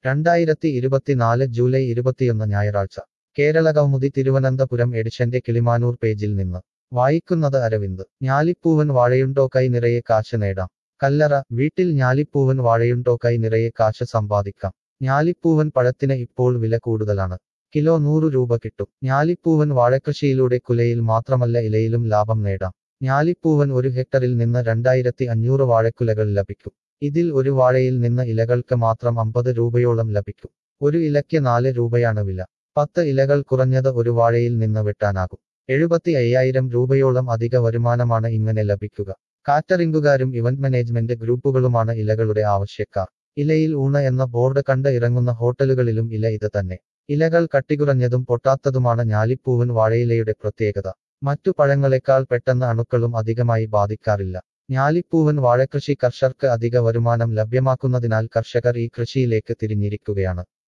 രണ്ടായിരത്തി ഇരുപത്തിനാല് ജൂലൈ ഇരുപത്തിയൊന്ന് ഞായറാഴ്ച കേരള കൗമുദി തിരുവനന്തപുരം എഡിഷന്റെ കിളിമാനൂർ പേജിൽ നിന്ന് വായിക്കുന്നത് അരവിന്ദ് ഞാലിപ്പൂവൻ വാഴയുണ്ടോ കൈ നിറയെ കാശ് നേടാം കല്ലറ വീട്ടിൽ ഞാലിപ്പൂവൻ വാഴയുണ്ടോ കൈ നിറയെ കാശ് സമ്പാദിക്കാം ഞാലിപ്പൂവൻ പഴത്തിന് ഇപ്പോൾ വില കൂടുതലാണ് കിലോ നൂറ് രൂപ കിട്ടും ഞാലിപ്പൂവൻ വാഴക്കൃഷിയിലൂടെ കുലയിൽ മാത്രമല്ല ഇലയിലും ലാഭം നേടാം ഞാലിപ്പൂവൻ ഒരു ഹെക്ടറിൽ നിന്ന് രണ്ടായിരത്തി അഞ്ഞൂറ് വാഴക്കുലകൾ ലഭിക്കും ഇതിൽ ഒരു വാഴയിൽ നിന്ന് ഇലകൾക്ക് മാത്രം അമ്പത് രൂപയോളം ലഭിക്കും ഒരു ഇലയ്ക്ക് നാല് രൂപയാണ് വില പത്ത് ഇലകൾ കുറഞ്ഞത് ഒരു വാഴയിൽ നിന്ന് വെട്ടാനാകും എഴുപത്തി അയ്യായിരം രൂപയോളം അധിക വരുമാനമാണ് ഇങ്ങനെ ലഭിക്കുക കാറ്ററിംഗുകാരും ഇവന്റ് മാനേജ്മെന്റ് ഗ്രൂപ്പുകളുമാണ് ഇലകളുടെ ആവശ്യക്കാർ ഇലയിൽ ഊണ് എന്ന ബോർഡ് കണ്ട് ഇറങ്ങുന്ന ഹോട്ടലുകളിലും ഇല ഇത് തന്നെ ഇലകൾ കട്ടികുറഞ്ഞതും പൊട്ടാത്തതുമാണ് ഞാലിപ്പൂവൻ വാഴയിലയുടെ പ്രത്യേകത മറ്റു പഴങ്ങളെക്കാൾ പെട്ടെന്ന് അണുക്കളും അധികമായി ബാധിക്കാറില്ല ഞാലിപ്പൂവൻ വാഴകൃഷി കർഷകർക്ക് അധിക വരുമാനം ലഭ്യമാക്കുന്നതിനാൽ കർഷകർ ഈ കൃഷിയിലേക്ക് തിരിഞ്ഞിരിക്കുകയാണ്